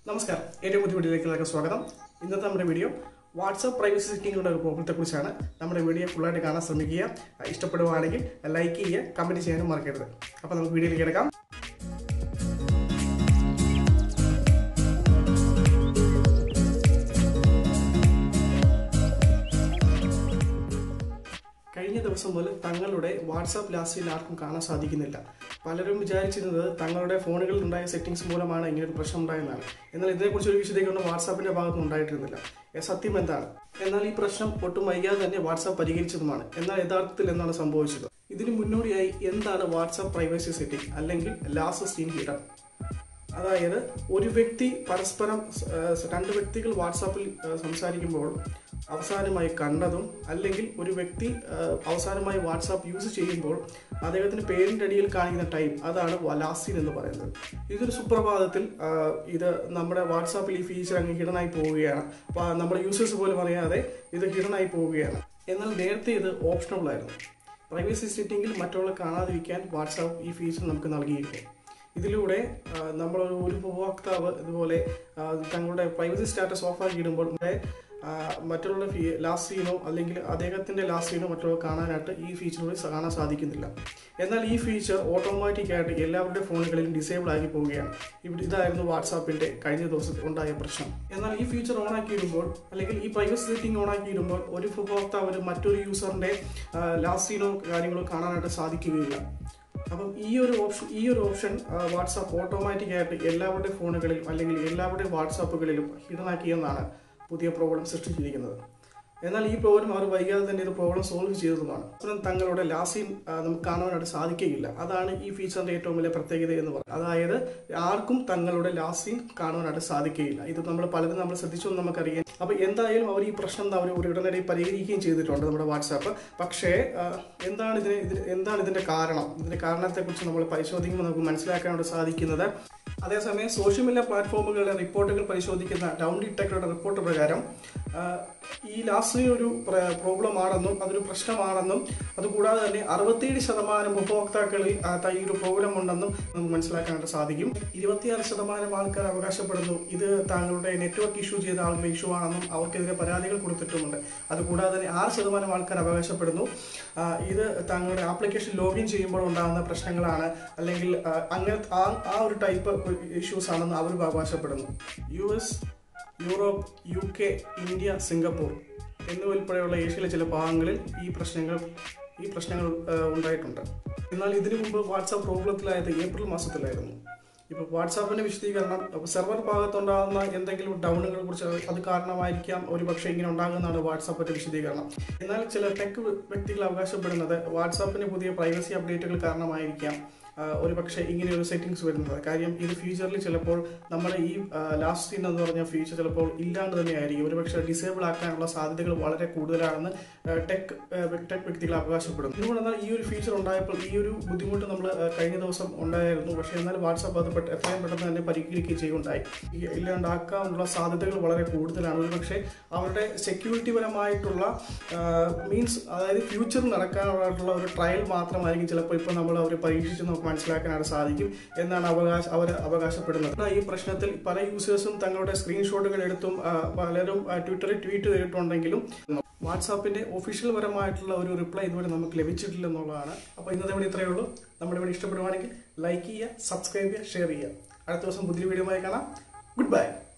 നമസ്കാരം ഏറ്റവും പുതിയ വീഡിയോയിലേക്ക് എല്ലാവർക്കും സ്വാഗതം ഇന്നത്തെ നമ്മുടെ വീഡിയോ വാട്സാപ്പ് പ്രൈവസി സെറ്റിംഗുകളുടെ ഒരു പ്രോബ്ലത്തെ കുറിച്ചാണ് നമ്മുടെ വീഡിയോ ഫുള്ളായിട്ട് കാണാൻ ശ്രമിക്കുക ഇഷ്ടപ്പെടുവാണെങ്കിൽ ലൈക്ക് ചെയ്യുക കമൻറ്റ് ചെയ്യാനും മറക്കരുത് അപ്പോൾ നമുക്ക് വീഡിയോയിലേക്ക് കിടക്കാം കഴിഞ്ഞ ദിവസം മുതൽ തങ്ങളുടെ വാട്സാപ്പ് ലാസ്റ്റിൽ ആർക്കും കാണാൻ സാധിക്കുന്നില്ല പലരും വിചാരിച്ചിരുന്നത് തങ്ങളുടെ ഫോണുകളിൽ ഉണ്ടായ സെറ്റിംഗ്സ് മൂലമാണ് ഇങ്ങനെ ഒരു പ്രശ്നം ഉണ്ടായെന്നാണ് എന്നാൽ ഇതിനെക്കുറിച്ച് ഒരു വിശദീകരണം വാട്സാപ്പിന്റെ ഭാഗത്ത് ഉണ്ടായിട്ടിരുന്നില്ല ഏ, സത്യം എന്താണ് എന്നാൽ ഈ പ്രശ്നം ഒട്ടും വൈകാതെ തന്നെ വാട്സാപ്പ് പരിഹരിച്ചതുമാണ് എന്നാൽ യഥാർത്ഥത്തിൽ എന്താണ് സംഭവിച്ചത് ഇതിന് മുന്നോടിയായി എന്താണ് വാട്സാപ്പ് പ്രൈവസി സെറ്റിംഗ് അല്ലെങ്കിൽ ലാസ്റ്റ് സീൻ ഹിഡൻ അതായത് ഒരു വ്യക്തി പരസ്പരം ആ, രണ്ട് വ്യക്തികൾ വാട്സാപ്പിൽ ആ, സംസാരിക്കുമ്പോൾ അവസാനമായി കണ്ടതും അല്ലെങ്കിൽ ഒരു വ്യക്തി ആ, അവസാനമായി വാട്സാപ്പ് യൂസ് ചെയ്യുമ്പോൾ അദ്ദേഹത്തിന് പേരിൻ്റെ അടിയിൽ കാണിക്കുന്ന ടൈം അതാണ് ലാസ്റ്റിൻ എന്ന് പറയുന്നത് ഇതൊരു സുപ്രഭാതത്തിൽ ആ, ഇത് നമ്മുടെ വാട്സാപ്പിൽ ഈ ഫീച്ചർ അങ്ങ് ഹിഡനായി പോവുകയാണ് അപ്പോൾ നമ്മുടെ യൂസേഴ്സ് പോലും അറിയാതെ ഇത് ഹിഡനായി പോവുകയാണ് എന്നാൽ നേരത്തെ ഇത് ഓപ്ഷണബിൾ ആയിരുന്നു പ്രൈവസി സെറ്റിംഗിൽ മറ്റുള്ള കാണാതിരിക്കാൻ വാട്സാപ്പ് ഈ ഫീച്ചർ നമുക്ക് നൽകിയിരുന്നു ഇതിലൂടെ ആ, നമ്മളൊരു ഒരു ഉപഭോക്താവ് ഇതുപോലെ ആ, തങ്ങളുടെ പ്രൈവസി സ്റ്റാറ്റസ് ഓഫ് ആക്കി ഇടുമ്പോൾ ഇവിടെ, ആ, മറ്റുള്ള ഫീ ലാസ്റ്റ് സീനോ അല്ലെങ്കിൽ അദ്ദേഹത്തിന്റെ ലാസ്റ്റ് സീനോ മറ്റുള്ള കാണാനായിട്ട് ഈ ഫീച്ചറിലൂടെ കാണാൻ സാധിക്കുന്നില്ല എന്നാൽ ഈ ഫീച്ചർ ഓട്ടോമാറ്റിക് ആയിട്ട് എല്ലാവരുടെ ഫോണുകളിലും ഡിസേബിൾ ആക്കി പോവുകയാണ് ഇവിടെ ഇതായിരുന്നു വാട്സാപ്പിന്റെ കഴിഞ്ഞ ദിവസം ഉണ്ടായ പ്രശ്നം എന്നാൽ ഈ ഫീച്ചർ ഓൺ ആക്കിയിടുമ്പോൾ അല്ലെങ്കിൽ ഈ പ്രൈവസി സെറ്റിംഗ് ഓൺ ആക്കിയിടുമ്പോൾ ഒരു ഉപഭോക്താവിന് മറ്റൊരു യൂസറിന്റെ ലാസ്റ്റ് സീനോ കാര്യങ്ങളോ കാണാനായിട്ട് സാധിക്കുകയില്ല അപ്പം ഈ ഒരു ഓപ്ഷൻ ഈ ഒരു ഓപ്ഷൻ വാട്സാപ്പ് ഓട്ടോമാറ്റിക് ആയിട്ട് എല്ലാവരുടെ ഫോണുകളിലും അല്ലെങ്കിൽ എല്ലാവരുടെ വാട്സാപ്പുകളിലും ഹിഡനാക്കിയെന്നാണ് പുതിയ പ്രോബ്ലം സൃഷ്ടിച്ചിരിക്കുന്നത് എന്നാൽ ഈ പ്രോബ്ലം അവർ വൈകാതെ തന്നെ ഇത് പ്രോബ്ലം സോൾവ് ചെയ്തതുമാണ് അത്തരം തങ്ങളുടെ ലാസിൻ നമുക്ക് കാണാനായിട്ട് സാധിക്കുകയില്ല അതാണ് ഈ ഫീച്ചറിന്റെ ഏറ്റവും വലിയ പ്രത്യേകത എന്ന് പറയുന്നത് അതായത് ആർക്കും തങ്ങളുടെ ലാസിൻ കാണാനായിട്ട് സാധിക്കുകയില്ല ഇത് നമ്മൾ പലരും നമ്മൾ ശ്രദ്ധിച്ചു നമുക്കറിയാം അപ്പോൾ എന്തായാലും അവർ ഈ പ്രശ്നം അവർ ഒരു ഉടനടി പരിഹരിക്കുകയും ചെയ്തിട്ടുണ്ട് നമ്മുടെ വാട്സാപ്പ് പക്ഷേ ആ, എന്താണ് ഇതിന് ഇതിന് എന്താണ് ഇതിന്റെ കാരണം ഇതിന്റെ കാരണത്തെക്കുറിച്ച് നമ്മൾ പരിശോധിക്കുമ്പോൾ നമുക്ക് മനസ്സിലാക്കാനായിട്ട് സാധിക്കുന്നത് അതേസമയം സോഷ്യൽ മീഡിയ പ്ലാറ്റ്ഫോമുകളുടെ റിപ്പോർട്ടുകൾ പരിശോധിക്കുന്ന ഡൗൺ ടെക്കളുടെ റിപ്പോർട്ട് പ്രകാരം ആ, ഈ ലാസ്റ്റ് ഒരു പ്രോബ്ലം ആണെന്നും അതൊരു പ്രശ്നമാണെന്നും അതുകൂടാതെ തന്നെ അറുപത്തിയേഴ് ശതമാനം ഉപഭോക്താക്കളിൽ ആ, ത- ഈ ഒരു പ്രോബ്ലം ഉണ്ടെന്നും നമുക്ക് മനസ്സിലാക്കാനായിട്ട് സാധിക്കും ഇരുപത്തിയാറ് ശതമാനം ആൾക്കാർ അവകാശപ്പെടുന്നു ഇത് താങ്കളുടെ നെറ്റ്വർക്ക് ഇഷ്യൂ ചെയ്ത ആളുടെ ഇഷ്യൂ ആണെന്നും അവർക്കെതിരെ പരാതികൾ കൊടുത്തിട്ടുമുണ്ട് അതുകൂടാതെ തന്നെ ആറ് ശതമാനം ആൾക്കാർ അവകാശപ്പെടുന്നു ആ, ഇത് താങ്കളുടെ ആപ്ലിക്കേഷൻ ലോഗിൻ ചെയ്യുമ്പോൾ ഉണ്ടാകുന്ന പ്രശ്നങ്ങളാണ് അല്ലെങ്കിൽ ആ, അങ്ങനെ ആ ആ ഒരു ടൈപ്പ് ഇഷ്യൂസ് ആണെന്ന് അവർ അവകാശപ്പെടുന്നു U S Europe U K India Singapore എന്നിവയുൾപ്പെടെയുള്ള ഏഷ്യയിലെ ചില ഭാഗങ്ങളിൽ ഈ പ്രശ്നങ്ങൾ ഈ പ്രശ്നങ്ങൾ ആ, ഉണ്ടായിട്ടുണ്ട് എന്നാൽ ഇതിനു മുമ്പ് വാട്സാപ്പ് പ്രോബ്ലത്തിലായത് ഏപ്രിൽ മാസത്തിലായിരുന്നു ഇപ്പോൾ വാട്സാപ്പിന്റെ വിശദീകരണം സെർവർ ഭാഗത്തുണ്ടാകുന്ന എന്തെങ്കിലും ഡൗണുകളെ കുറിച്ച് അത് കാരണമായിരിക്കാം ഒരു പക്ഷേ ഇങ്ങനെ ഉണ്ടാകുന്നതാണ് വാട്സാപ്പിന്റെ വിശദീകരണം എന്നാൽ ചില ടെക് വ്യക്തികൾ അവകാശപ്പെടുന്നത് വാട്സാപ്പിന്റെ പുതിയ പ്രൈവസി അപ്ഡേറ്റുകൾ കാരണമായിരിക്കാം ആ, ഒരു പക്ഷേ ഇങ്ങനെ ഒരു സെറ്റിംഗ്സ് വരുന്നത് കാര്യം ഇത് ഫ്യൂച്ചറിൽ ചിലപ്പോൾ നമ്മുടെ ഈ ലാസ്റ്റ് സീൻ എന്ന് പറഞ്ഞ ഫീച്ചർ ചിലപ്പോൾ ഇല്ലാണ്ട് തന്നെ ആയിരിക്കും ഒരു പക്ഷേ ഡിസേബിൾ ആക്കാനുള്ള സാധ്യതകൾ വളരെ കൂടുതലാണെന്ന് ടെക് ടെക് വ്യക്തികൾ അവകാശപ്പെടുന്നു എന്തുകൊണ്ടെന്നാൽ ഈ ഒരു ഫീച്ചർ ഉണ്ടായപ്പോൾ ഈ ഒരു ബുദ്ധിമുട്ട് നമ്മൾ കഴിഞ്ഞ ദിവസം ഉണ്ടായിരുന്നു പക്ഷേ എന്നാൽ വാട്സാപ്പ് അത് പെട്ട- എത്രയും പെട്ടെന്ന് തന്നെ പരിഹരിക്കുകയും ചെയ്യുകയുണ്ടായി ഈ ഇല്ലാണ്ടാക്കാനുള്ള സാധ്യതകൾ വളരെ കൂടുതലാണ് ഒരു പക്ഷേ അവരുടെ സെക്യൂരിറ്റി പരമായിട്ടുള്ള മീൻസ് അതായത് ഫ്യൂച്ചറിൽ നടക്കാനായിട്ടുള്ള ഒരു ട്രയൽ മാത്രമായിരിക്കും ചിലപ്പോൾ ഇപ്പോൾ നമ്മൾ അവർ പരീക്ഷിച്ച് നമുക്ക് മനസ്സിലാക്കാനായിട്ട് സാധിക്കും എന്നാണ് അവകാശ അവർ അവകാശപ്പെടുന്നത് എന്നാൽ ഈ പ്രശ്നത്തിൽ പല യൂസേഴ്സും തങ്ങളുടെ സ്ക്രീൻഷോട്ടുകൾ എടുത്തും ആ, പലരും ആ, ട്വിറ്ററിൽ ട്വീറ്റ് ചെയ്തിട്ടുണ്ടെങ്കിലും വാട്സാപ്പിന്റെ ഒഫീഷ്യൽ പരമായിട്ടുള്ള ഒരു റിപ്ലൈ ഇതുവരെ നമുക്ക് ലഭിച്ചിട്ടില്ല എന്നുള്ളതാണ് അപ്പോൾ ഇന്നത്തെ ഇവിടെ ഇത്രയേ ഉള്ളൂ നമ്മുടെ ഇവിടെ ഇഷ്ടപ്പെടുവാണെങ്കിൽ ലൈക്ക് ചെയ്യുക സബ്സ്ക്രൈബ് ചെയ്യുക ഷെയർ ചെയ്യുക അടുത്ത ദിവസം പുതിയ വീഡിയോ കാണാം ഗുഡ് ബൈ